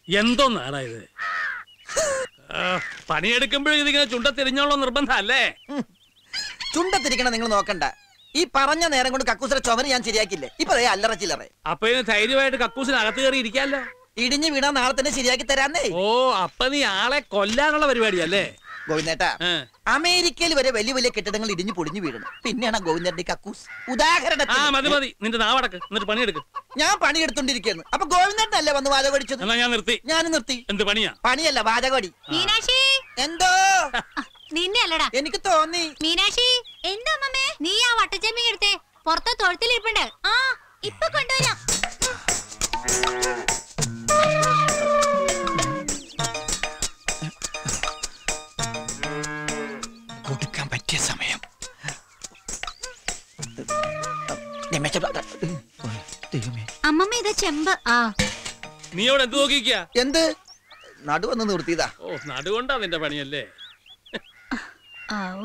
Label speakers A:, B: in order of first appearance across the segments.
A: എന്തോന്നാടാ ഇത് ആ, പണിയെടുക്കുമ്പോഴും ഇതിങ്ങനെ ചുണ്ട തിരിഞ്ഞോളോ നിർബന്ധം അല്ലേ
B: ചുണ്ടത്തിരിക്കണം നിങ്ങൾ നോക്കണ്ട ഈ പറഞ്ഞ നേരം കൊണ്ട് കക്കൂസര ചുമര് ഞാൻ ശരിയാക്കില്ലേ ഇപ്പൊ ദേ അല്ലറ ചില്ലറ
A: അപ്പൊ ഇതിന് ധൈര്യമായിട്ട് കക്കൂസിന് അകത്ത് കയറി ഇരിക്കാല്ലോ
B: ഇടിഞ്ഞു വീണാ നാളെ തന്നെ ശരിയാക്കി തരാന്നേ
A: ഓ അപ്പൊ നീ ആളെ കൊല്ലാനുള്ള പരിപാടിയല്ലേ
B: ഗോവിന്ദേട്ടാ
A: ഏ.
B: അമേരിക്കയിൽ വരെ വലിയ വലിയ കെട്ടിടങ്ങൾ ഇടിഞ്ഞു പൊടിഞ്ഞു വീഴണം പിന്നെയാണ് ഗോവിന്ദന്റെ കക്കൂസ്
A: ആ മതി
B: ഉദാഹരണത്തിന്
A: മതി നിന്റെ നാവടക്ക് എന്നിട്ട് പണിയെടുക്ക്
B: ഞാൻ പണിയെടുത്തോണ്ടിരിക്കുന്നു അപ്പൊ ഗോവിന്ദനല്ലേ വന്ന് വാചകം അടിച്ചത്
A: എന്നാ ഞാൻ നിർത്തി
B: ഞാൻ നിർത്തി
A: എന്ത് പണിയാ
B: പണിയല്ല വാചകടി
C: മീനാക്ഷി
B: എന്തോ
C: നിന്നെ അല്ലടാ
B: എനിക്ക് തോന്നി
C: മീനാക്ഷി എന്താ അമ്മമ്മേ നീ ആ വട്ടച്ചെമ്മീൻ എടുത്തേ പുറത്ത് തൊഴുത്തിലിരിപ്പുണ്ട് ആ ഇപ്പൊ കൊണ്ടുവരാം
B: കൊടുക്കാൻ പറ്റിയ സമയം രമേശ, ദൈവമേ.
C: അമ്മമ്മ ഇതാ ചെമ്പ് ആ
A: നീ അവിടെ എന്ത് നോക്കിക്കാ
B: എന്ത് നടുവന്ന് നിർത്തിയതാ
A: ഓ നടുകൊണ്ടാ നിന്റെ പണിയല്ലേ
C: ആ, ഓ.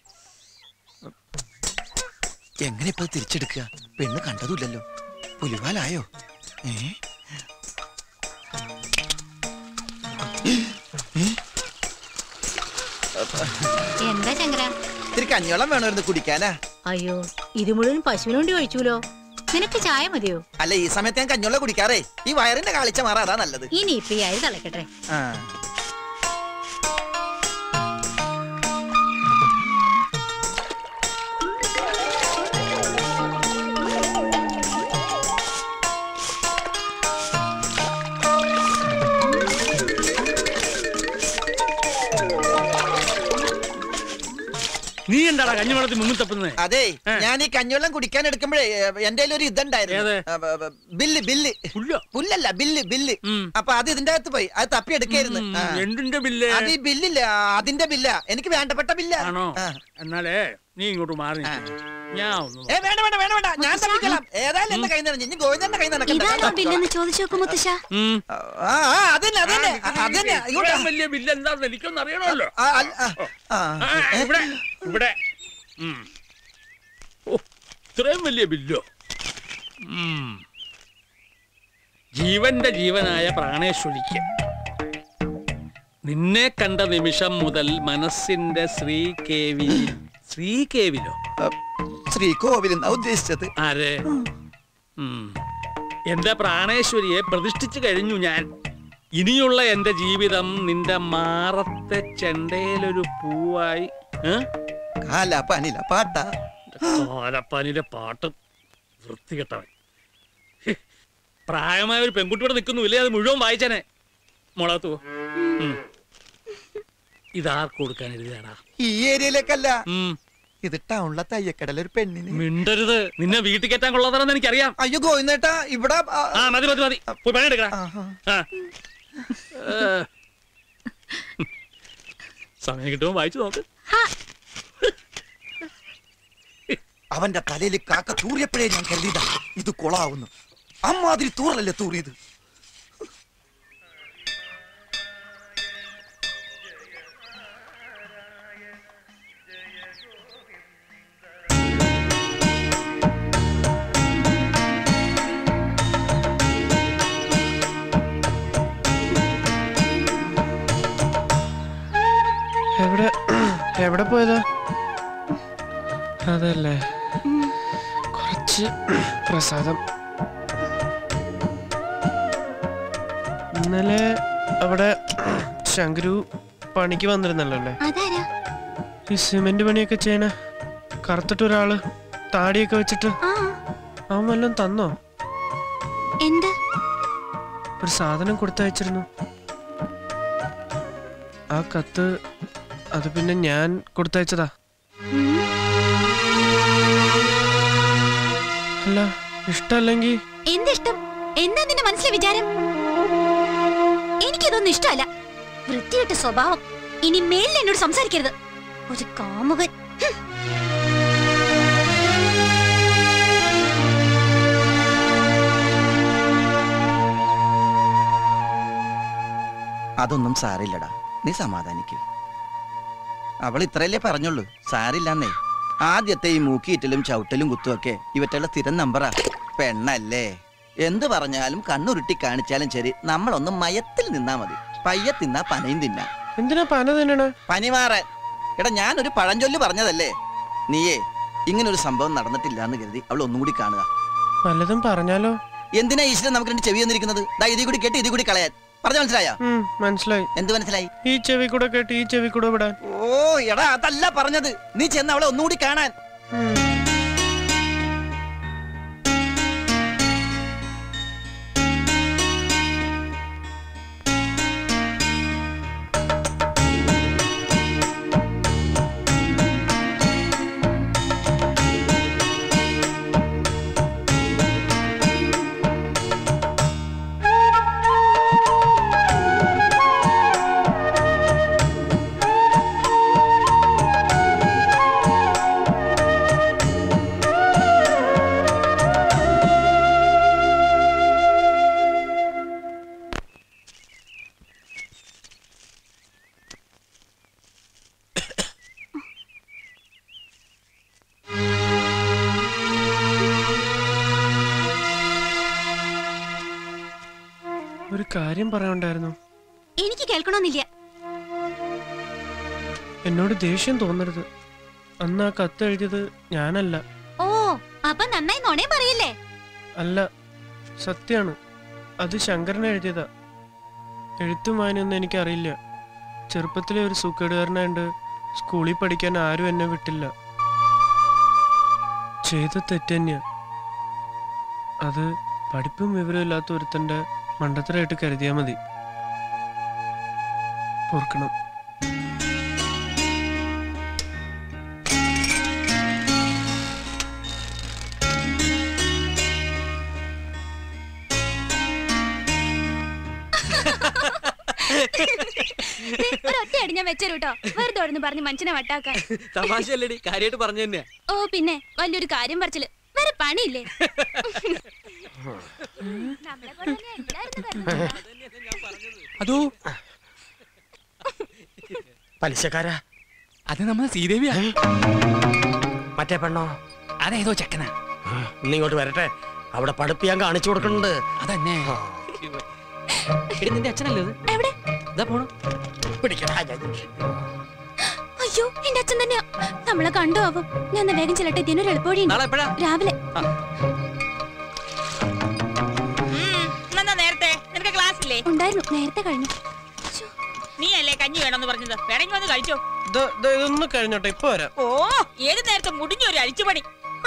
B: എങ്ങനെ ഇപ്പൊ തിരിച്ചെടുക്കുക പെണ്ണ് കണ്ടതുമില്ലല്ലോ പുലിവാലായോ ഏ
C: എന്താ ചങ്കര
B: ഇത്തിരി കഞ്ഞോളം വേണമായിരുന്നു കുടിക്കാനാ
C: അയ്യോ ഇത് മുഴുവൻ പശുവിന് വേണ്ടി ഒഴിച്ചൂലോ നിനക്ക് ചായ മതിയോ
B: അല്ല ഈ സമയത്ത് ഞാൻ കഞ്ഞോളം കുടിക്കാറേ ഈ വയറിന്റെ കാളിച്ച മാറാ അതാ നല്ലത്
C: ഇനി ഇപ്പൊ ഈ അരി തിളക്കട്ടെ
B: ആ
A: നീ എന്താടാ കഞ്ഞിവെള്ളത്തിൽ മുങ്ങി തപ്പുന്നേ
B: അതെ
A: ഏ.
B: ഞാൻ ഈ കഞ്ഞോളം കുടിക്കാൻ എടുക്കുമ്പോഴേ എന്റെ ഒരു ഇതുണ്ടായിരുന്നു
A: ഏത്?
B: ആ, ബ- ബ- ബില്ല് ബില്ല്
A: പുല്ലോ
B: പുല്ലല്ല ബില്ല് ബില്ല്
A: ഉം.
B: അപ്പൊ അത് ഇതിന്റെ അകത്ത് പോയി അത് തപ്പി എടുക്കായിരുന്നു ആ.
A: എന്തിന്റെ ബില്ല്
B: അത് ഈ ബില്ലില്ല അതിന്റെ ബില്ല എനിക്ക് വേണ്ടപ്പെട്ട ബില്ല
A: ആണോ
B: ആ.
A: എന്നാലേ നീ ഇങ്ങോട്ട് മാറി
B: ആ.
A: നിൽക്ക്. ഞാൻ ഒന്ന്
B: ഏ വേണ്ട വേണ്ട വേണ്ട വേണ്ട ഞാൻ തപ്പിக்கலாம் ഏതായാലും എന്റെ കൈ നിറഞ്ഞു ഇനി ഗോവിന്ദന്റെ കൈ
C: ഇതാണോ
B: നടക്കണ്ട
C: ബില്ലെന്ന് ചോദിച്ചു നോക്കും മുത്തശ്ശ
A: ഉം.
B: ആ ആ അതന്നെ അതന്നെ ആ, അതന്നെ ഇങ്ങോട്ട്
A: ഇത്രയും വലിയ ബില്ല് എന്താന്ന് എനിക്കൊന്നും അറിയണമല്ലോ
B: ആ, അല്ല, ആ, ആ.
A: ആ, ഇവിടെ ഇവിടെ ഉം. ഓ ഇത്രയും വലിയ ബില്ലോ ഉം. ജീവന്റെ ജീവനായ പ്രാണേശ്വരിക്ക് നിന്നെ കണ്ട നിമിഷം മുതൽ മനസ്സിന്റെ ശ്രീകേവിയിൽ ശ്രീകേവിലോ
B: ശ്രീകോവിൽ എന്നാ ഉദ്ദേശിച്ചത്
A: ആരെ ഉം. എന്റെ പ്രാണേശ്വരിയെ പ്രതിഷ്ഠിച്ചു കഴിഞ്ഞു ഞാൻ ഇനിയുള്ള എന്റെ ജീവിതം നിന്റെ മാറത്തെ ചെണ്ടയിലൊരു പൂവായി ഏ?
B: കാല പനില പാട്ട
A: കോലപ്പാനിലെ പാട്ട് വൃത്തികെട്ടവൻ ഹ്. പ്രായമായ ഒരു പെൺകുട്ടിയോടെ നിൽക്കുന്നു ഇല്ലേ അത് മുഴുവൻ വായിച്ചനെ മുളകത്തു ഇതാർക്ക് കൊടുക്കാൻ എഴുതിയാടാ
B: ഈ ഏരിയയിലേക്കല്ല
A: ഉം.
B: ഇത് ടൗണിലെ തയ്യക്കടല ഒരു പെണ്ണിന്
A: മിണ്ടരുത് നിന്നെ വീട്ടിൽ കയറ്റാൻ കൊള്ളാതാണെന്ന് എനിക്കറിയാം
B: അയ്യോ ഗോവിന്ദേട്ടാ ഇവിടെ ആ,
A: ആ മതി മതി മതി പോയി പണിയെടുക്കടാ
B: ആഹാ.
A: ആ. ഏ. സമയം കിട്ടുമ്പോ വായിച്ചു നോക്ക്
B: അവന്റെ തലയിൽ കാക്ക തൂറിയപ്പോഴേ ഞാൻ കരുതിയതാ ഇത് കൊളാവുന്നു അമ്മാതിരി തൂറലല്ലേ തൂറിയത്
D: എവിടെ എവിടെ പോയതാ അതല്ലേ കുറച്ച് പ്രസാദം ഇന്നലെ അവിടെ ശങ്കരു പണിക്ക് വന്നിരുന്നല്ലോ അല്ലേ
C: അതാരാ
D: ഈ സിമെന്റ് പണിയൊക്കെ ചെയ്യണ കറുത്തിട്ട് ഒരാള് താടിയൊക്കെ വെച്ചിട്ട്
C: ആ
D: അവൻ വല്ലതും തന്നോ
C: എന്ത്
D: ഒരു സാധനം കൊടുത്തയച്ചിരുന്നു ആ കത്ത് അത് പിന്നെ ഞാൻ കൊടുത്തയച്ചതാ
C: ഉം.
D: അല്ല ഇഷ്ടല്ലെങ്കിൽ
C: എന്തിഷ്ടം എന്താ നിന്റെ മനസ്സിലെ വിചാരം എനിക്കിതൊന്നും ഇഷ്ടമല്ല വൃത്തികെട്ട സ്വഭാവം ഇനി മേലിൽ എന്നോട് സംസാരിക്കരുത് ഒരു കാമുകൻ ഹും.
B: അതൊന്നും സാരില്ലടാ നീ സമാധാനിക്ക് അവൾ ഇത്രയല്ലേ പറഞ്ഞുള്ളൂ സാരില്ലെന്നേ ആദ്യത്തെ ഈ മൂക്കിയിറ്റലും ചവിട്ടലും കുത്തുമൊക്കെ ഇവറ്റുള്ള സ്ഥിരം നമ്പറാ പെണ്ണല്ലേ എന്ത് പറഞ്ഞാലും കണ്ണുരുട്ടി കാണിച്ചാലും ശരി നമ്മളൊന്ന് മയത്തിൽ നിന്നാ മതി പയ്യെ തിന്നാ പനയും തിന്നാം
D: എന്തിനാ പന തിന്നണ
B: പനിമാറാൻ എടാ ഞാനൊരു പഴഞ്ചൊല്ല് പറഞ്ഞതല്ലേ നീയേ ഇങ്ങനൊരു സംഭവം നടന്നിട്ടില്ല എന്ന് കരുതി അവൾ ഒന്നും കൂടി കാണുക
D: വല്ലതും പറഞ്ഞാലോ
B: എന്തിനാ ഈശ്വരൻ നമുക്ക് രണ്ട് ചെവി വന്നിരിക്കുന്നത് ദാ ഇതി കൂടി കേട്ട് ഇതി കൂടി കളയാൻ പറഞ്ഞ മനസ്സിലായോ
D: ഉം, മനസ്സിലായി
B: എന്ത് മനസ്സിലായി
D: ഈ ചെവി കൂടെ കേട്ട് ഈ ചെവി കൂടെ വിടാൻ
B: ഓ എടാ അതല്ല പറഞ്ഞത് നീ ചെന്ന് അവളെ ഒന്നുകൂടി കാണാൻ
D: ഉം. ഒരു കാര്യം പറയാനുണ്ടായിരുന്നു
C: എനിക്ക് കേൾക്കണമെന്നില്ല
D: എന്നോട് ദേഷ്യം തോന്നരുത് അന്ന് ആ കത്ത് എഴുതിയത് ഞാനല്ല
C: ഓ അപ്പൊ നന്നായി നുണേ പറയില്ലേ
D: അല്ല സത്യാണ് അത് ശങ്കരൻ എഴുതിയതാ എഴുത്തും വായനയൊന്നും എനിക്കറിയില്ല ചെറുപ്പത്തിലെ ഒരു സൂക്കേടുകാരനായിട്ട് സ്കൂളിൽ പഠിക്കാൻ ആരും എന്നെ വിട്ടില്ല ചെയ്ത തെറ്റന്നെയാ അത് പഠിപ്പും വിവരമില്ലാത്ത ഒരുത്തന്റെ മണ്ടത്തരായിട്ട് കരുതിയാ മതി ഓർക്കണം
C: ഒരൊറ്റ അടി ഞാൻ വെച്ചേരും കേട്ടോ വെറുതെ ഓടുന്നു പറഞ്ഞ് മനുഷ്യനെ വട്ടാക്കാൻ
A: തമാശയല്ലേടി കാര്യമായിട്ട് പറഞ്ഞു തന്നെയാ
C: ഓ പിന്നെ വലിയൊരു കാര്യം പറിച്ചില് വേറെ പണിയില്ലേ നമ്മളെ കൊണ്ട് തന്നെ എല്ലാവരും കരുതുന്നത്.
E: അതോ
F: പലിശക്കാരാ
E: അത് നമ്മളെ ശ്രീദേവിയാ
F: മറ്റേ പെണ്ണോ
E: അതേതോ ചെക്കനാ
F: ഇന്നിങ്ങോട്ട് വരട്ടെ അവിടെ പഠിപ്പ് ഞാൻ കാണിച്ചു കൊടുക്കുന്നുണ്ട്
E: അതന്നെ എടി നിന്റെ അച്ഛനല്ലേ ഇത്
C: എവിടെ
E: ഇതാ പോണു
F: പിടിക്കടാ
C: അയ്യോ എന്റെ അച്ഛൻ തന്നെയാ നമ്മളെ കണ്ടു ആവും ഞാൻ എന്നാ വേഗം ചെല്ലട്ടെ ഇതിനൊരു എളുപ്പവഴിയുണ്ട്
E: നാളെ എപ്പോഴാ
C: രാവിലെ
G: എന്നാ നേരത്തെ നിനക്ക് ക്ലാസ് ഇല്ലേ
C: ഉണ്ടായിരുന്നു നേരത്തെ കഴിഞ്ഞു
G: നീ അല്ലേ കഞ്ഞി വേണമെന്ന് പറഞ്ഞത് വേണമെങ്കിൽ വന്ന് കഴിച്ചോ
D: ഇത് ഇത് ഇതൊന്ന് കഴിഞ്ഞോട്ടെ ഇപ്പൊ വരാം
G: ഓ ഏത് നേരത്തെ മുടിഞ്ഞ ഒരു അഴിച്ചുപണി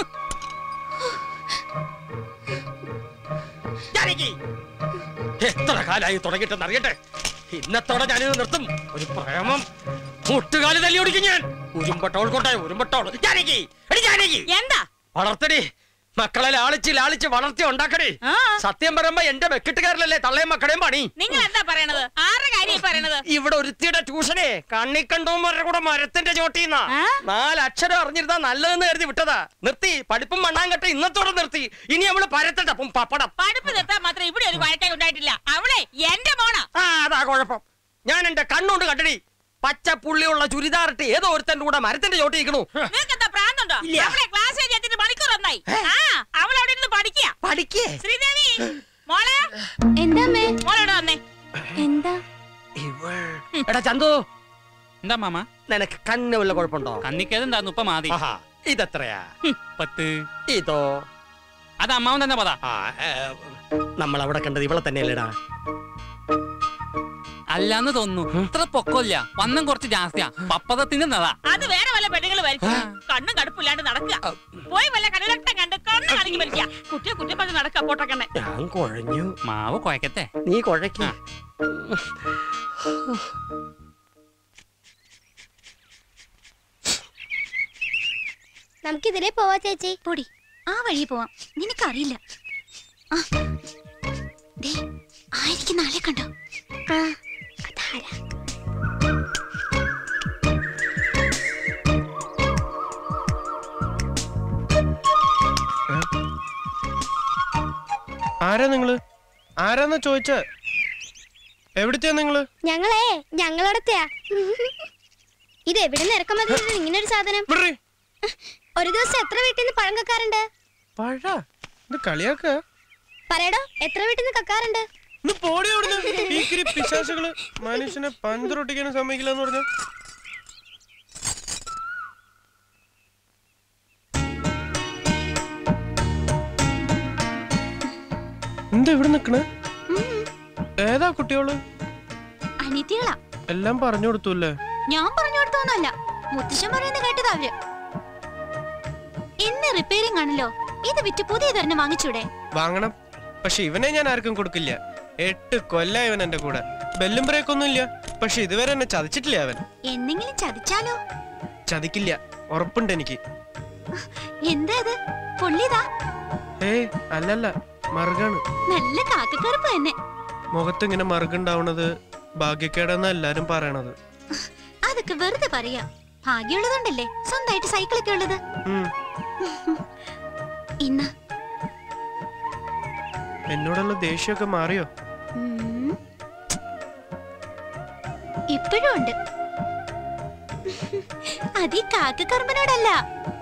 F: ജാനകി! എത്ര കാലായി തുടങ്ങിട്ടെന്ന് അറിയട്ടെ ഇന്നത്തോടെ ഞാനിത് നിർത്തും ഒരു പ്രേമം മുട്ടുകാല് തല്ലി ഓടിക്കും ഞാൻ ഉരുമ്പട്ടോൾ കൊണ്ടേ ഉരുമ്പട്ടോൾ ജാനകി എടി ജാനകി
G: എന്താ
F: വളർത്തടി മക്കളെ ലാളിച്ച് ലാളിച്ച് വളർത്തി ഉണ്ടാക്കടി
G: ആ
F: സത്യം പറയുമ്പോ എന്റെ വെക്കിട്ടുകാരിലല്ലേ തള്ളയും മക്കളെയും പണി
G: നിങ്ങൾ എന്താ പറയണത് ആരുടെ കാര്യം പറയണത്
F: ഇവിടെ ഒരുത്തിയുടെ ട്യൂഷനെ കണ്ണി കണ്ടോമാരുടെ കൂടെ മരത്തിന്റെ ചോട്ടിന്നാ
G: ആ?
F: നാലക്ഷരം അറിഞ്ഞിരുന്നാ നല്ലതെന്ന് കരുതി വിട്ടതാ നിർത്തി പഠിപ്പും മണ്ണാങ്കട്ട ഇന്നത്തോടെ നിർത്തി ഇനി അവള് പരത്തട്ടപ്പം പപ്പടം
G: പഠിപ്പ് നിർത്താൻ മാത്രം ഇവിടെ ഒരു വഴക്കായി ഉണ്ടായിട്ടില്ല അവളെ എന്റെ മോണാ
F: ആ അതാ കുഴപ്പം ഞാൻ എന്റെ കണ്ണുകൊണ്ട് കണ്ടടി പച്ച പുള്ളിയുള്ള ചുരിദാറിട്ട് ഏതോ ഒരുത്തന്റെ കൂടെ മരത്തിന്റെ ചോട്ടി നിൽക്കണു
G: നിങ്ങൾക്ക് എന്താ പ്രാന്തുണ്ടോ അവളെ ക്ലാസ് എത്തിയിട്ട് മണിക്കൂർ ഒന്നായി ആ അവൾ അവിടെ ഇരുന്ന് പഠിക്കുക
F: പഠിക്കേ
G: ശ്രീദേവി മോളെ
C: എന്താ അമ്മേ
G: മോളോട് വന്നേ
C: എന്താ
F: എടാ ചന്തു
E: എന്താ മാമ
F: നിനക്ക് കണ്ണ് വല്ല കുഴപ്പമുണ്ടോ
E: കന്നിക്കേതുണ്ടായിരുന്നു ഇപ്പൊ മാതി
F: ആഹാ ഇതെത്രയാ
E: പത്ത്
F: ഇതോ
E: അത് അമ്മാവൻ തന്നെ പതാ
F: ആ നമ്മൾ അവിടെ കണ്ടത് ഇവളെ തന്നെയല്ലേടാ
E: അല്ലാന്ന് തോന്നുന്നു ഇത്ര പൊക്കമില്ല വണ്ണം കുറച്ച് ജാസ്തിയാ പപ്പതത്തിന്റെ നതാ
G: അത് വേറെ വല്ല പെണ്ണുങ്ങൾ വരച്ചു കണ്ണും കടുപ്പില്ലാണ്ട് നടക്കുക പോയി വല്ല കടലട്ടം കണ്ട് കണ്ണ് കളിക്ക് വലിക്കുക കുട്ടിയെ കുറ്റം പറഞ്ഞ് നടക്കുക പൊട്ടക്കണ്ണെ
F: ഞാൻ കുഴഞ്ഞു
E: മാവ് കുഴക്കത്തെ
F: നീ കുഴയ്ക്ക
C: നമുക്കിതിലേ പോവാ ചേച്ചി പൊടി ആ വഴി പോവാം നിനക്കറിയില്ല ആ. ദേ, ആയിരിക്കും നാളെ കണ്ടോ അതാരാ
D: ആരാ നിങ്ങള് ആരാന്നാ ചോദിച്ച എവിടത്തെയാ നിങ്ങള്
H: ഞങ്ങളെ ഞങ്ങളടുത്തയാ ഇത് എവിടെ നിന്ന് ഇറക്കുമതി ചെയ്തത് ഇങ്ങനെ ഒരു സാധനം
D: വിടറി.
H: ഒരു ദിവസം എത്ര വീട്ടിൽ നിന്ന് പഴം കക്കാറുണ്ട്
D: പഴ ഇത് കളിയാക്ക
H: പറയടോ എത്ര വീട്ടിൽ നിന്ന് കക്കാറുണ്ട്
D: ഒന്ന് പോടി അവിടുന്ന് ഭീകരി പിശാചുകള് മനുഷ്യനെ പന്തറൊട്ടിക്കാനും സമ്മതിക്കില്ല എന്ന് പറഞ്ഞ എന്താ ഇവിടെ നിക്കണേ ഏതാ കുട്ടിയോള്
C: അനിത്യകളാ
D: എല്ലാം പറഞ്ഞു കൊടുത്തൂല്ലേ
C: ഞാൻ പറഞ്ഞു കൊടുത്തോന്നല്ല മുത്തശ്ശൻ പറയുന്നത് കേട്ടതാ അവര് എന്ന് റിപ്പയറിംഗ് ആണല്ലോ ഇത് വിറ്റ് പുതിയതൊരെണ്ണം വാങ്ങിച്ചൂടെ
D: വാങ്ങണം പക്ഷെ ഇവനെ ഞാൻ ആർക്കും കൊടുക്കില്ല എട്ട് കൊല്ല ഇവൻ എന്റെ കൂടെ ബെല്ലും ബ്രേക്ക് ഒന്നും ഇല്ല പക്ഷെ ഇതുവരെ എന്നെ ചതിച്ചിട്ടില്ല അവൻ
C: എന്തെങ്കിലും ചതിച്ചാലോ
D: ചതിക്കില്ല ഉറപ്പുണ്ട് എനിക്ക്
C: എന്താ ഇത് പൊള്ളിയതാ
D: ഏയ് അല്ലല്ല മറുകാണ്
C: നല്ല കാക്കക്കറുപ്പ് തന്നെ
D: മുഖത്ത് ഇങ്ങനെ മറുകുണ്ടാവണത് ഭാഗ്യക്കേടെന്നാ എല്ലാരും പറയണത്
C: അതൊക്കെ വെറുതെ പറയാ ഭാഗ്യമുള്ളതുണ്ടല്ലേ സ്വന്തമായിട്ട് സൈക്കിളൊക്കെ ഉള്ളത്
D: ഉം.
C: ഇന്ന്
D: എന്നോടുള്ള ദേഷ്യമൊക്കെ മാറിയോ
C: ഉം. ഇപ്പോഴും ഉണ്ട് അത് ഈ കാക്കക്കറുമ്പനോടല്ല